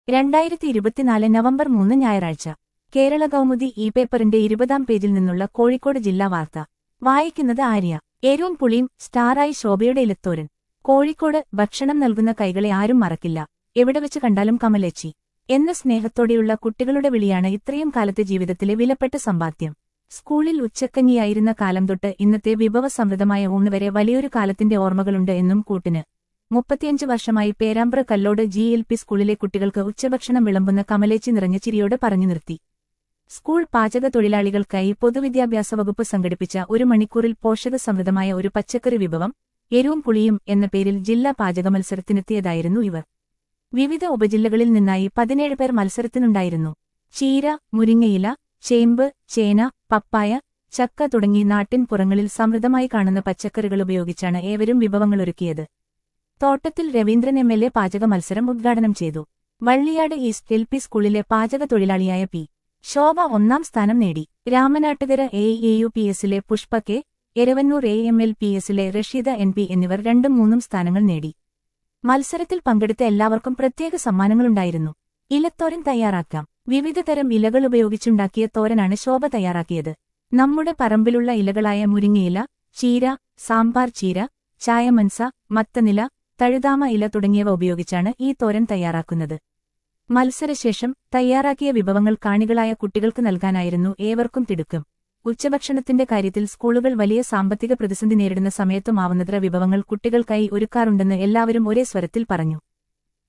രണ്ടായിരത്തി ഇരുപത്തിനാല് നവംബർ മൂന്ന് ഞായറാഴ്ച കേരള കൗമുദി ഇ പേപ്പറിന്റെ ഇരുപതാം പേജിൽ നിന്നുള്ള കോഴിക്കോട് ജില്ലാ വാർത്ത വായിക്കുന്നത് ആര്യ എരൂം പുളിയും സ്റ്റാറായി ശോഭയുടെ ഇലത്തോരൻ കോഴിക്കോട് ഭക്ഷണം നൽകുന്ന കൈകളെ ആരും മറക്കില്ല എവിടെ വെച്ച് കണ്ടാലും കമലേച്ചി എന്ന സ്നേഹത്തോടെയുള്ള കുട്ടികളുടെ വിളിയാണ് ഇത്രയും കാലത്തെ ജീവിതത്തിലെ വിലപ്പെട്ട സമ്പാദ്യം സ്കൂളിൽ ഉച്ചക്കഞ്ഞിയായിരുന്ന കാലം തൊട്ട് ഇന്നത്തെ വിഭവസമൃദ്ധമായ ഊണ് വരെ വലിയൊരു കാലത്തിന്റെ ഓർമ്മകളുണ്ട് എന്നും കൂട്ടിന് മുപ്പത്തിയഞ്ച് വർഷമായി Perambra Kallode G L P സ്കൂളിലെ കുട്ടികൾക്ക് ഉച്ചഭക്ഷണം വിളമ്പുന്ന കമലേച്ചി നിറഞ്ഞ ചിരിയോടെ പറഞ്ഞു നിർത്തി സ്കൂൾ പാചക തൊഴിലാളികൾക്കായി പൊതുവിദ്യാഭ്യാസ വകുപ്പ് സംഘടിപ്പിച്ച ഒരു മണിക്കൂറിൽ പോഷകസമൃദ്ധമായ ഒരു പച്ചക്കറി വിഭവം എരുവും പുളിയും എന്ന പേരിൽ ജില്ലാ പാചക മത്സരത്തിനെത്തിയതായിരുന്നു ഇവർ വിവിധ ഉപജില്ലകളിൽ നിന്നായി പതിനേഴ് പേർ മത്സരത്തിനുണ്ടായിരുന്നു ചീര മുരിങ്ങയില ചേമ്പ് ചേന പപ്പായ ചക്ക തുടങ്ങി നാട്ടിൻ പുറങ്ങളിൽ സമൃദ്ധമായി കാണുന്ന പച്ചക്കറികൾ ഉപയോഗിച്ചാണ് ഏവരും വിഭവങ്ങളൊരുക്കിയത് തോട്ടത്തിൽ രവീന്ദ്രൻ എം എൽ എ പാചക മത്സരം ഉദ്ഘാടനം ചെയ്തു വള്ളിയാട് ഈസ്റ്റ് എൽ പി സ്കൂളിലെ പാചക തൊഴിലാളിയായ പി ശോഭ ഒന്നാം സ്ഥാനം നേടി Ramanattukara A A U P എസിലെ Pushpa K Eravannur A M L P എസിലെ റഷീദ എൻ പി എന്നിവർ രണ്ടും മൂന്നും സ്ഥാനങ്ങൾ നേടി മത്സരത്തിൽ പങ്കെടുത്ത എല്ലാവർക്കും പ്രത്യേക സമ്മാനങ്ങളുണ്ടായിരുന്നു ഇലത്തോരൻ തയ്യാറാക്കാം വിവിധതരം ഇലകൾ ഉപയോഗിച്ചുണ്ടാക്കിയ തോരനാണ് ശോഭ തയ്യാറാക്കിയത് നമ്മുടെ പറമ്പിലുള്ള ഇലകളായ മുരിങ്ങയില ചീര സാമ്പാർ ചീര ചായമൻസ മത്തനില തഴുതാമ ഇല തുടങ്ങിയവ ഉപയോഗിച്ചാണ് ഈ തോരൻ തയ്യാറാക്കുന്നത് മത്സരശേഷം തയ്യാറാക്കിയ വിഭവങ്ങൾ കാണികളായ കുട്ടികൾക്ക് നൽകാനായിരുന്നു ഏവർക്കും തിടുക്കം ഉച്ചഭക്ഷണത്തിന്റെ കാര്യത്തിൽ സ്കൂളുകൾ വലിയ സാമ്പത്തിക പ്രതിസന്ധി നേരിടുന്ന സമയത്തുമാവുന്നത്ര വിഭവങ്ങൾ കുട്ടികൾക്കായി ഒരുക്കാറുണ്ടെന്ന് എല്ലാവരും ഒരേ സ്വരത്തിൽ പറഞ്ഞു